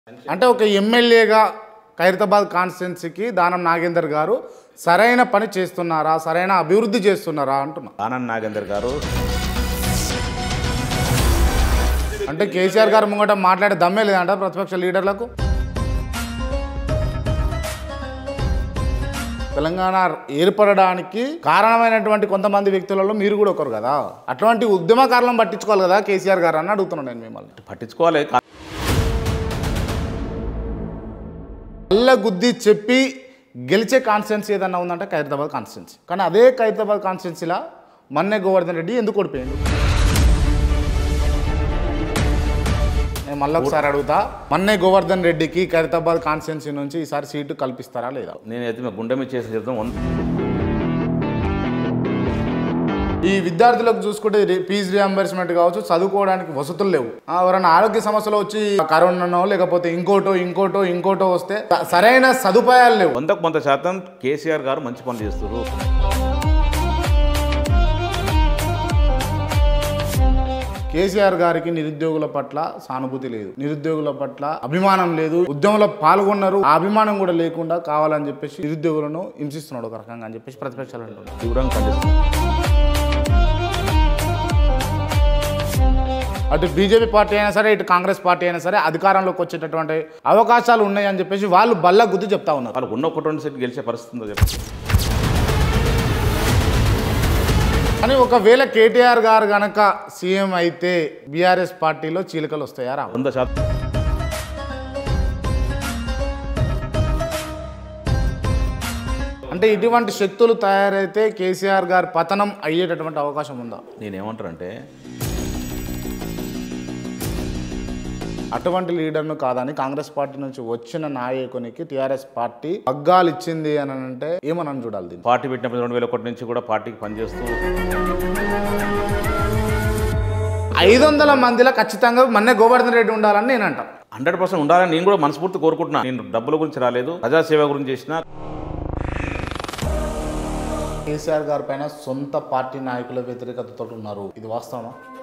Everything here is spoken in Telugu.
అంటే ఒక ఎమ్మెల్యేగా ఖైరతాబాద్ కాన్స్టిట్యున్సీకి దానం నాగేందర్ గారు సరైన పని చేస్తున్నారా సరైన అభివృద్ధి చేస్తున్నారా అంటున్నా ఆనంద్ నాగేందర్ గారు అంటే కేసీఆర్ గారు ముంగట మాట్లాడే దమ్మే లేదంట ప్రతిపక్ష లీడర్లకు తెలంగాణ ఏర్పడడానికి కారణమైనటువంటి కొంతమంది వ్యక్తులలో మీరు కూడా ఒకరు కదా అటువంటి ఉద్యమకారులను పట్టించుకోవాలి కదా కేసీఆర్ గారు అని అడుగుతున్నాను నేను మిమ్మల్ని పట్టించుకోవాలి కా- అల్ల గుద్ది చెప్పి గెలిచే కాన్స్టిట్యున్సీ ఏదన్నా ఉందంటే ఖైరతాబాద్ కాన్స్టిట్యున్సీ కానీ అదే ఖైరతాబాద్ కాన్స్టిట్యున్సీలా మన్నే గోవర్ధన్ రెడ్డి ఎందుకు ఓడిపోయింది నేను మళ్ళీ ఒకసారి అడుగుతా మన్నే గోవర్ధన్ రెడ్డికి ఖైరతాబాద్ కాన్స్టిట్యున్సీ నుంచి ఈసారి సీటు కల్పిస్తారా లేదా నేనైతే మా గుండె మీద చేసి చెప్తాం వంద ఈ విద్యార్థులకు చూసుకుంటే రి- ఫీజు రియంబర్స్మెంట్ కావచ్చు చదువుకోవడానికి వసతులు లేవు ఆ, ఎవరైనా ఆరోగ్య సమస్యలు వచ్చి కరోనానో లేకపోతే ఇంకోటో ఇంకోటో ఇంకోటో వస్తే స- సరైన సదుపాయాలు లేవు వందకు వంద శాతం కేసీఆర్ గారు మంచి పనులు చేస్తారు కేసీఆర్ గారికి నిరుద్యోగుల పట్ల సానుభూతి లేదు నిరుద్యోగుల పట్ల అభిమానం లేదు ఉద్యమంలో పాల్గొన్నారు ఆ అభిమానం కూడా లేకుండా కావాలని చెప్పేసి నిరుద్యోగులను హింసిస్తున్నాడు ఒక రకంగా అని చెప్పేసి ప్రతిపక్షాలు అంటున్నారు తీవ్రంగా ఖండిస్తున్నాం అటు బీజేపీ పార్టీ అయినా సరే ఇటు కాంగ్రెస్ పార్టీ అయినా సరే అధికారంలోకి వచ్చేటటువంటి అవకాశాలు ఉన్నాయని చెప్పేసి వాళ్ళు బల్ల గుద్ది చెప్తా ఉన్నారు వాళ్ళు ఉన్న ఒక రెండు సీట్లు గెలిచే పరిస్థితి ఉందో చెప్పండి కానీ ఒకవేళ కేటీఆర్ గారు గనక సీఎం అయితే బీఆర్ఎస్ పార్టీలో చీలికలు వస్తాయా రావు వంద శాతం అంటే ఇటువంటి శక్తులు తయారైతే కేసీఆర్ గారి పతనం అయ్యేటటువంటి అవకాశం ఉందా నేనేమంటానంటే అటువంటి లీడర్ను కాదని కాంగ్రెస్ పార్టీ నుంచి వచ్చిన నాయకునికి టీఆర్ఎస్ పార్టీ పగ్గాలు ఇచ్చింది అని అంటే ఏమనని చూడాలి దీన్ని పార్టీ పెట్టినప్పుడు రెండు వేల ఒకటి నుంచి కూడా పార్టీకి పనిచేస్తూ ఐదు వందల మందిలో ఖచ్చితంగా మన్నే గోవర్ధన్ రెడ్డి ఉండాలని నేను అంటాను హండ్రెడ్ పర్సెంట్ ఉండాలని నేను కూడా మనస్ఫూర్తి కోరుకుంటున్నాను నేను డబ్బుల గురించి రాలేదు ప్రజాసేవ గురించి చేసిన కేసీఆర్ గారి పైన సొంత పార్టీ నాయకుల వ్యతిరేకతతో ఉన్నారు ఇది వాస్తవమా